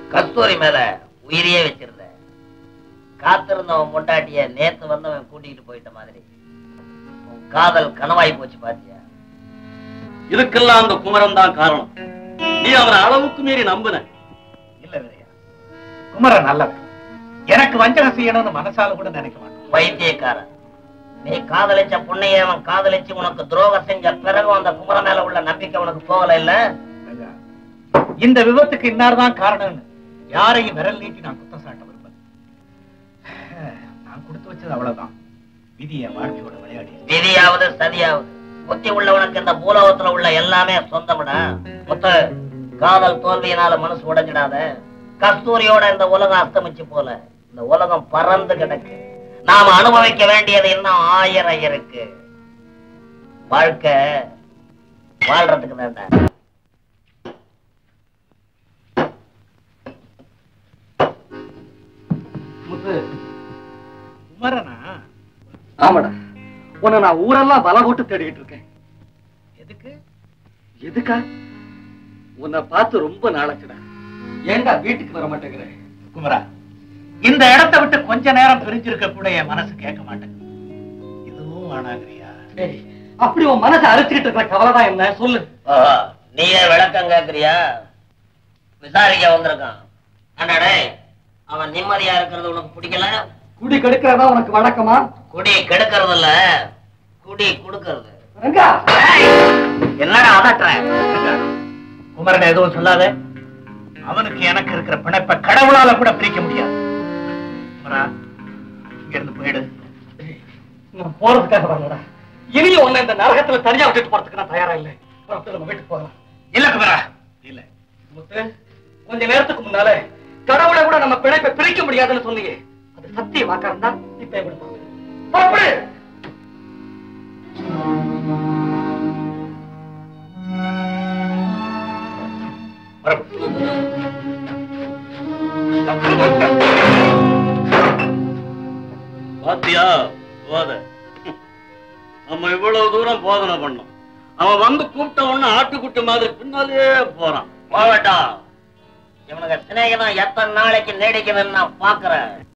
கஸ்தூரி மேல உயிரையே வச்சிருந்த காத்திருந்தவன் பொண்டாட்டிய நேத்து வந்தவன் கூட்டிட்டு போயிட்ட மாதிரி உன் காதல் கனவாய் போச்சு பாத்தியா இதுக்கெல்லாம் அந்த குமரன் தான் காரணம் நீ அவனை அளவுக்கு மீறி நம்புன இல்ல வீரையா குமரன் நல்லவன் எனக்கு வஞ்சகம் செய்யணும்னு மனசால கூட நினைக்க மாட்டான் வைத்தியக்காரன் நீ காதலிச்ச பொண்ணைய அவன் காதலிச்சு உனக்கு துரோகம் செஞ்ச பிறகு அந்த குமர மேல உள்ள நம்பிக்கை உனக்கு போகல இல்ல ராஜா, இந்த விபத்துக்கு இன்னார்தான் காரணம்னு யாரையும் விரல் நீட்டி நான் குத்தம் சாட்ட விரும்பல நான் கொடுத்து வச்சது அவ்வளவுதான் விதிய வாழ்க்கையோட விளையாடி விதியாவது சதியாவது புத்தி உள்ளவனுக்கு இந்த பூலோகத்துல உள்ள எல்லாமே சொந்தம்டா முத்து காதல் தோல்வியினால மனசு உடைஞ்சிடாத கஸ்தூரியோட இந்த உலகம் அஸ்தமிச்சு போல இந்த உலகம் பறந்து கிடக்கு நாம அனுபவிக்க வேண்டியது இன்னும் ஆயிரம் இருக்கு வாழ்க்கை வாழ்றதுக்கு தான்டா முத்து குமரனா ஆமாடா உன்னை நான் ஊரெல்லாம் பல போட்டு தேடிட்டு இருக்கேன் எதுக்கு எதுக்கா உன்னை பார்த்து ரொம்ப நாளாச்சுடா ஏன்டா வீட்டுக்கு வர மாட்டேங்கிற குமரா இந்த இடத்தை விட்டு கொஞ்ச நேரம் பிரிஞ்சிருக்க கூட என் மனசு கேட்க மாட்டேங்குது இதுவும் வேணாங்கிறியா டேய், அப்படி உன் மனசை அரைச்சுக்கிட்டு இருக்கிற கவலைதான் என்ன சொல்லு ஓஹோ, நீயே விளக்கம் கேக்குறியா விசாரிக்க வந்திருக்கான் அண்ணாடே அவன் நிம்மதியா இருக்கிறது உனக்கு பிடிக்கல குடி கெடுக்கிறதா உனக்கு வழக்கமா குடி கெடுக்கிறது இல்ல குடி குடுக்கறது ரங்கா என்னடா அதட்டுற குமரன் எதுவும் சொல்லாத அவனுக்கு எனக்கு இருக்கிற பிணைப்பை கடவுளால கூட பிரிக்க முடியாது குமரா இங்க இருந்து போயிடு நான் போறதுக்காக வரலடா இனியும் உன்னை இந்த நரகத்துல தனியா விட்டுட்டு போறதுக்கு நான் தயாரா இல்லை புறப்பட்டு நம்ம வீட்டுக்கு போகலாம் இல்ல குமரா இல்ல முத்து கொஞ்ச நேரத்துக்கு முன்னால கடவுளை கூட நம்ம பிணைப்பை பிரிக்க முடியாதுன்னு சொன்னீங்க அது சத்திய வாக்கா இருந்தா இப்ப எப்படி போகுது? புறப்படு பாத்தியா போத நம்ம இவ்வளவு தூரம் போதனை பண்ணோம் அவன் வந்து கூப்பிட்ட உடனே ஆட்டுக்குட்டி மாதிரி பின்னாலேயே போறான் போகட்டும் இவனுக்கு சிநேகிதம் எத்தனை நாளைக்கு நீடிக்குதுன்னு நான் பாக்குறேன்